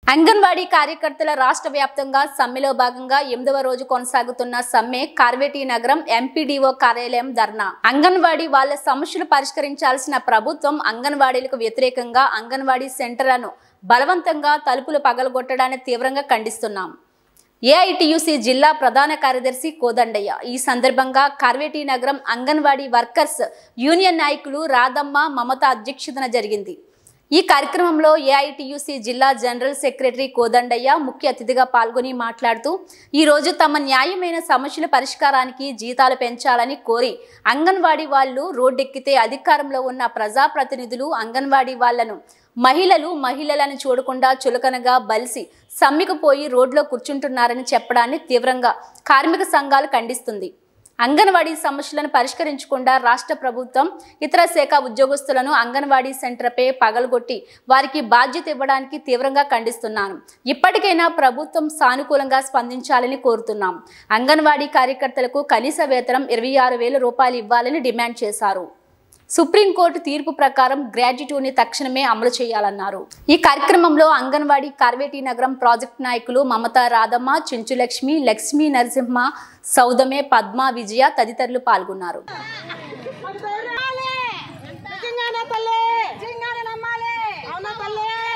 అంగన్వాడీ కార్యకర్తల రాష్ట్ర వ్యాప్తంగా సమ్మెలో భాగంగా ఎనిమిదవ రోజు కొనసాగుతున్న సమ్మె కార్వేటి నగరం ఎంపీడీఓ కార్యాలయం ధర్నా అంగన్వాడీ వాళ్ళ సమస్యలు పరిష్కరించాల్సిన ప్రభుత్వం అంగన్వాడీలకు వ్యతిరేకంగా అంగన్వాడీ సెంటర్లను బలవంతంగా తలుపులు పగలగొట్టడాన్ని తీవ్రంగా ఖండిస్తున్నాం ఏఐటియుసి జిల్లా ప్రధాన కార్యదర్శి కోదండయ్య ఈ సందర్భంగా కార్వేటి నగరం అంగన్వాడీ వర్కర్స్ యూనియన్ నాయకులు రాధమ్మ మమత అధ్యక్షతన జరిగింది ఈ కార్యక్రమంలో ఏఐటియుసి జిల్లా జనరల్ సెక్రటరీ కోదండయ్య ముఖ్య అతిథిగా పాల్గొని మాట్లాడుతూ ఈ రోజు తమ న్యాయమైన సమస్యల పరిష్కారానికి జీతాలు పెంచాలని కోరి అంగన్వాడీ వాళ్ళు రోడ్డెక్కితే అధికారంలో ఉన్న ప్రజాప్రతినిధులు అంగన్వాడీ వాళ్లను మహిళలు మహిళలను చూడకుండా చులకనగా బలిసి సమ్మికుపోయి రోడ్లో కూర్చుంటున్నారని చెప్పడాన్ని తీవ్రంగా కార్మిక సంఘాలు ఖండిస్తుంది అంగన్వాడీ సమస్యలను పరిష్కరించకుండా రాష్ట్ర ప్రభుత్వం ఇతర శాఖ ఉద్యోగస్తులను అంగన్వాడీ సెంటర్పై పగలగొట్టి వారికి బాధ్యత ఇవ్వడానికి తీవ్రంగా ఖండిస్తున్నాను ఇప్పటికైనా ప్రభుత్వం సానుకూలంగా స్పందించాలని కోరుతున్నాం అంగన్వాడీ కార్యకర్తలకు కనీస వేతనం ఇరవై ఆరు వేల రూపాయలు ఇవ్వాలని డిమాండ్ చేశారు సుప్రీంకోర్టు తీర్పు ప్రకారం గ్రాడ్యుటీని తక్షణమే అమలు చేయాలన్నారు ఈ కార్యక్రమంలో అంగన్వాడీ కార్వేటి నగరం ప్రాజెక్టు నాయకులు మమతా రాధమ్మ చెంచులక్ష్మి లక్ష్మీ నరసింహ సౌదమే పద్మ విజయ తదితరులు పాల్గొన్నారు నిజంగానే తల్లి నిజంగానే నమ్మాలి అవునా తల్లి